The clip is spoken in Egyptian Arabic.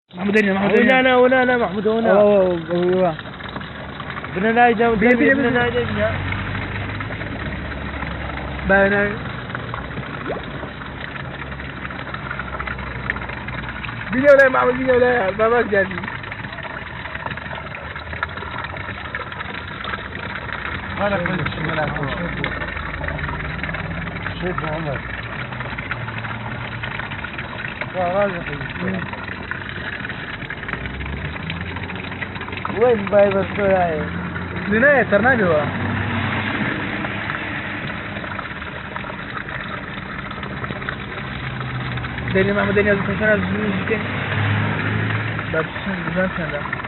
محمود هنا محمود هنا هنا انا هنا انا محمود هنا اوه اوه بنا نايجا بيا- بيا- بنا بيا. نايجا بانا بيني ولا محمود بيني ولا باباك جالي انا كنت شوف عمر وين باي بس هاي لنا ترنا جوا دنيا محمود دنيا زكشنا زوجتين بس زمان كان